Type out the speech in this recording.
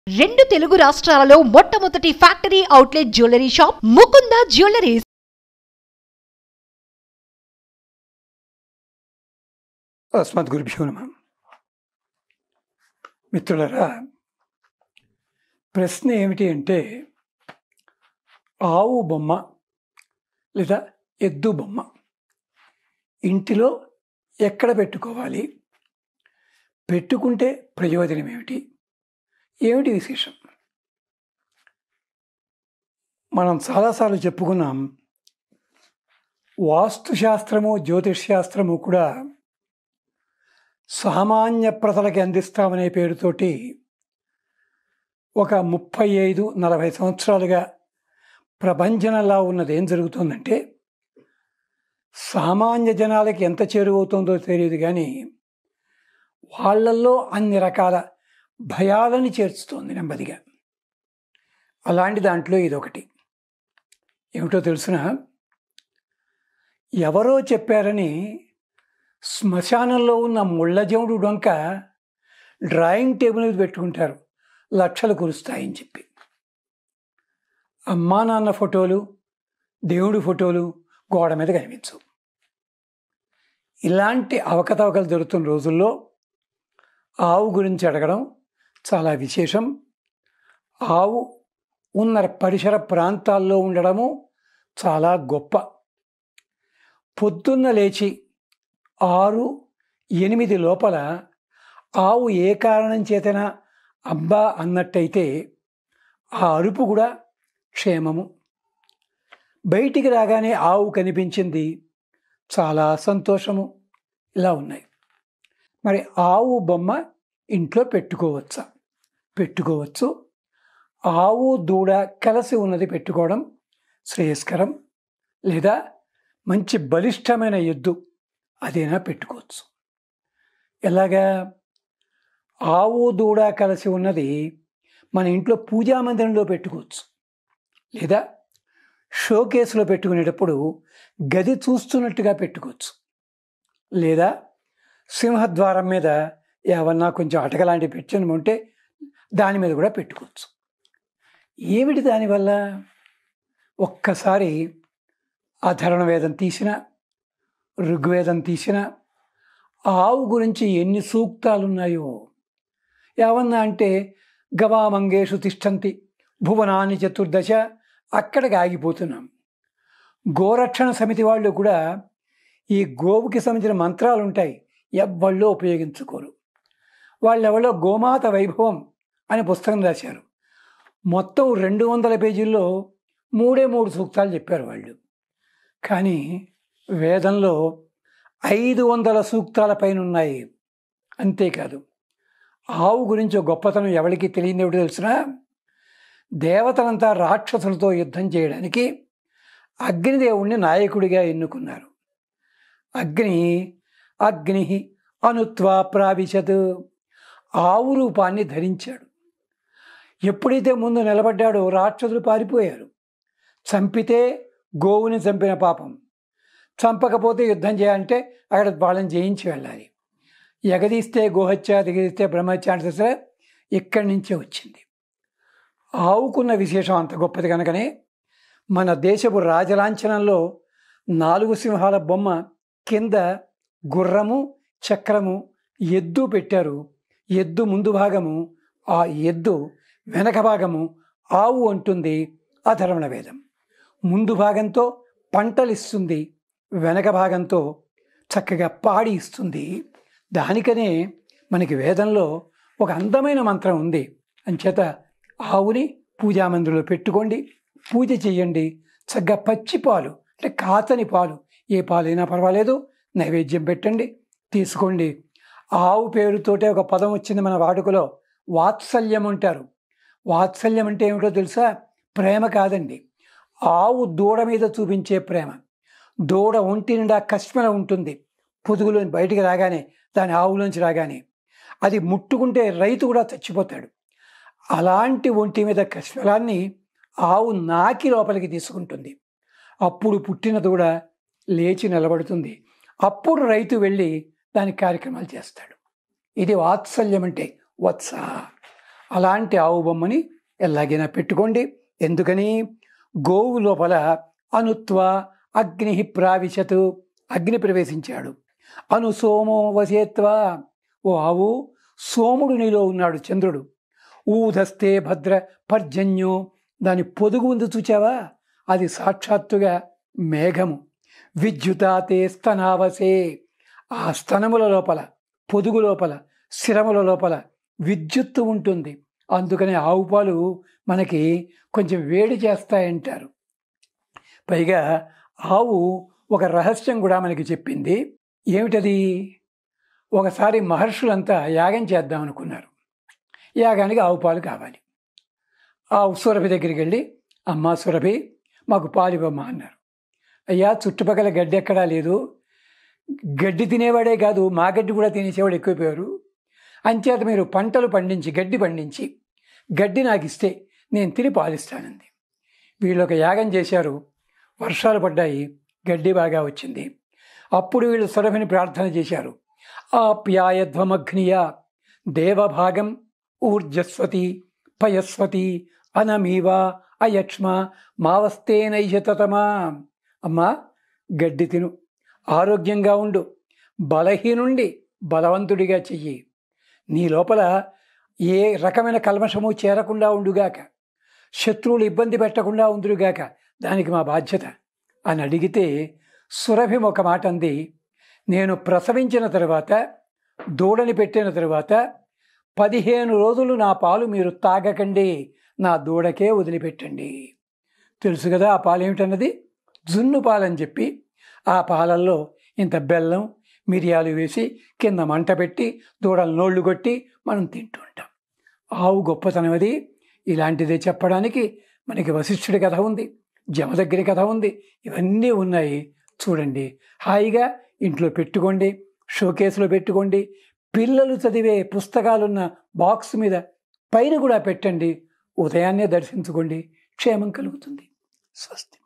రెండు తెలుగు రాష్ట్రాలలో మొట్టమొదటి factory outlet jewellery shop Mukunda jewelleries అస్మద్గురుభ్యో నమ మిత్రులరా ప్రశ్న ఏమిటి అంటే ఆవు బొమ్మ లేదా ఎద్దు బొమ్మ ఇంటిలో ఎక్కడ పెట్టుకోవాలి పెట్టుకుంటే ప్రయోజనం ఏమిటి ఏమిటి విశేషం మనం చాలాసార్లు చెప్పుకున్నాం వాస్తుశాస్త్రము జ్యోతిష్ శాస్త్రము కూడా సామాన్య ప్రజలకి అందిస్తామనే పేరుతోటి ఒక ముప్పై ఐదు నలభై సంవత్సరాలుగా ప్రపంచంలా ఉన్నది ఏం జరుగుతుందంటే సామాన్య జనాలకి ఎంత చేరువవుతుందో తెలియదు కానీ వాళ్ళల్లో అన్ని రకాల భయాలని చేర్చుతోంది నెమ్మదిగా అలాంటి దాంట్లో ఇదొకటి ఏమిటో తెలుసిన ఎవరో చెప్పారని శ్మశానంలో ఉన్న ముళ్ళజముడు డొంక డ్రాయింగ్ టేబుల్ మీద పెట్టుకుంటారు లక్షలు కురుస్తాయని చెప్పి అమ్మా నాన్న ఫోటోలు దేవుడి ఫోటోలు గోడ మీద కనిపించవు ఇలాంటి అవకతవకలు దొరుకుతున్న రోజుల్లో ఆవు గురించి అడగడం చాలా విశేషం ఆవు ఉన్న పరిసర ప్రాంతాల్లో ఉండడము చాలా గొప్ప పొద్దున్న లేచి ఆరు ఎనిమిది లోపల ఆవు ఏ కారణం చేతనా అబ్బా అన్నట్టయితే ఆ అరుపు కూడా క్షేమము బయటికి రాగానే ఆవు కనిపించింది చాలా సంతోషము ఇలా ఉన్నాయి మరి ఆవు బొమ్మ ఇంట్లో పెట్టుకోవచ్చా పెట్టుకోవచ్చు ఆవు దూడ కలిసి ఉన్నది పెట్టుకోవడం శ్రేయస్కరం లేదా మంచి బలిష్టమైన ఎద్దు అదైనా పెట్టుకోవచ్చు ఎలాగా ఆవు దూడ కలిసి ఉన్నది మన ఇంట్లో పూజా మందిరంలో పెట్టుకోవచ్చు లేదా షోకేసులో పెట్టుకునేటప్పుడు గది చూస్తున్నట్టుగా పెట్టుకోవచ్చు లేదా సింహద్వారం మీద ఏమన్నా కొంచెం అటకలాంటివి పెట్టిన ఉంటే దాని మీద కూడా పెట్టుకోవచ్చు ఏమిటి దానివల్ల ఒక్కసారి అధరణ వేదం తీసిన ఋగ్వేదం తీసిన ఆవు గురించి ఎన్ని సూక్తాలు ఉన్నాయో ఏమన్నా అంటే గవామంగేషు తిష్టంతి భువనాన్ని చతుర్దశ అక్కడికి ఆగిపోతున్నాం గోరక్షణ సమితి వాళ్ళు కూడా ఈ గోవుకి సంబంధించిన మంత్రాలు ఉంటాయి ఎవ్వళ్ళో ఉపయోగించుకోరు వాళ్ళెవళ్ళో గోమాత వైభవం అని పుస్తకం రాశారు మొత్తం రెండు వందల పేజీల్లో మూడే మూడు సూక్తాలు చెప్పారు వాళ్ళు కానీ వేదంలో ఐదు వందల సూక్తాల పైన ఉన్నాయి అంతేకాదు ఆవు గురించి ఒక గొప్పతనం ఎవరికి తెలియదు ఎవడు తెలిసిన దేవతలంతా రాక్షసులతో యుద్ధం చేయడానికి అగ్నిదేవుణ్ణి నాయకుడిగా ఎన్నుకున్నారు అగ్ని అగ్ని అనుత్వా ప్రావిశత్ ఆవు రూపాన్ని ధరించాడు ఎప్పుడైతే ముందు నిలబడ్డాడో రాక్షసులు పారిపోయారు చంపితే గోవుని చంపిన పాపం చంపకపోతే యుద్ధం చేయాలంటే అక్కడ వాళ్ళని జయించి వెళ్ళాలి ఎగదీస్తే గోహత్య దిగదీస్తే బ్రహ్మత్య అంటే సరే ఇక్కడి నుంచే వచ్చింది ఆవుకున్న విశేషం అంత గొప్పది కనుకనే మన దేశపు రాజలాంఛనంలో నాలుగు సింహాల బొమ్మ కింద గుర్రము చక్రము ఎద్దు పెట్టారు ఎద్దు ముందు భాగము ఆ ఎద్దు వెనక భాగము ఆవు అంటుంది అధర్వణ వేదం ముందు భాగంతో పంటలు ఇస్తుంది వెనక భాగంతో చక్కగా పాడి ఇస్తుంది దానికనే మనకి వేదంలో ఒక అందమైన మంత్రం ఉంది అంచేత ఆవుని పూజామందిరంలో పెట్టుకోండి పూజ చేయండి చక్కగా పచ్చి పాలు అంటే కాతని పాలు ఏ పాలైనా పర్వాలేదు నైవేద్యం పెట్టండి తీసుకోండి ఆవు పేరుతోటే ఒక పదం వచ్చింది మన వాడుకలో వాత్సల్యం అంటారు వాత్సల్యం అంటే ఏమిటో తెలుసా ప్రేమ కాదండి ఆవు దూడ మీద చూపించే ప్రేమ దూడ ఒంటి నిండా కష్మల ఉంటుంది పొదుగులో బయటికి రాగానే దాని ఆవులోంచి రాగానే అది ముట్టుకుంటే రైతు కూడా చచ్చిపోతాడు అలాంటి ఒంటి మీద కష్మలాన్ని ఆవు నాకి లోపలికి తీసుకుంటుంది అప్పుడు పుట్టిన దూడ లేచి నిలబడుతుంది అప్పుడు రైతు వెళ్ళి దాని కార్యక్రమాలు చేస్తాడు ఇది వాత్సల్యం అంటే వత్స అలాంటి ఆవు బొమ్మని ఎలాగైనా పెట్టుకోండి ఎందుకని గోవు లోపల అనుత్వ అగ్ని ప్రావిశత్ అగ్ని ప్రవేశించాడు అను సోమో వసేత్వ ఓ ఆవు సోముడు నీలో ఉన్నాడు చంద్రుడు ఊధస్తే భద్ర పర్జన్యో దాని పొదుగు ఉంది చూచావా అది సాక్షాత్తుగా మేఘము విద్యుతాతే స్తనావసే ఆ స్తనముల లోపల పొదుగు లోపల శిరముల లోపల విద్యుత్తు ఉంటుంది అందుకని ఆవు పాలు మనకి కొంచెం వేడి చేస్తాయంటారు పైగా ఆవు ఒక రహస్యం కూడా మనకి చెప్పింది ఏమిటది ఒకసారి మహర్షులంతా యాగం చేద్దాం అనుకున్నారు యాగానికి ఆవు పాలు కావాలి ఆ సురభి దగ్గరికి వెళ్ళి అమ్మా సురభి మాకు పాలు ఇవ్వమ్మా అన్నారు అయ్యా చుట్టుపక్కల గడ్డి ఎక్కడా లేదు గడ్డి తినేవాడే కాదు మా గడ్డి కూడా తినేసేవాడు ఎక్కువైపోయారు అంచేత మీరు పంటలు పండించి గడ్డి పండించి గడ్డి నాకు ఇస్తే నేను తిని పాలిస్తానంది వీళ్ళు ఒక యాగం చేశారు వర్షాలు పడ్డాయి గడ్డి బాగా వచ్చింది అప్పుడు వీళ్ళు సురభిని ప్రార్థన చేశారు ఆప్యాయధ్వమగ్నియ దేవభాగం ఊర్జస్వతి పయస్వతి అనమీవ అయక్ష్మ మావస్తేనైషతమా అమ్మా గడ్డి తిను ఆరోగ్యంగా ఉండు బలహీనుండి బలవంతుడిగా చెయ్యి నీ లోపల ఏ రకమైన కల్మషము చేరకుండా ఉండుగాక శత్రువులు ఇబ్బంది పెట్టకుండా ఉందురుగాక దానికి మా బాధ్యత అని అడిగితే సురభి ఒక మాట అంది నేను ప్రసవించిన తర్వాత దూడని పెట్టిన తర్వాత పదిహేను రోజులు నా పాలు మీరు తాగకండి నా దూడకే వదిలిపెట్టండి తెలుసు కదా ఆ పాలు ఏమిటన్నది జున్ను పాలని చెప్పి ఆ పాలల్లో ఇంత బెల్లం మిరియాలు వేసి కింద మంట పెట్టి దూడలు నోళ్ళు కొట్టి మనం తింటూ ఉంటాం ఆవు గొప్పతనం అది ఇలాంటిదే చెప్పడానికి మనకి వశిష్ఠుడి కథ ఉంది జమదగ్గిరి కథ ఉంది ఇవన్నీ ఉన్నాయి చూడండి హాయిగా ఇంట్లో పెట్టుకోండి షోకేసులో పెట్టుకోండి పిల్లలు చదివే పుస్తకాలున్న బాక్స్ మీద పైన కూడా పెట్టండి ఉదయాన్నే దర్శించుకోండి క్షేమం కలుగుతుంది స్వస్తి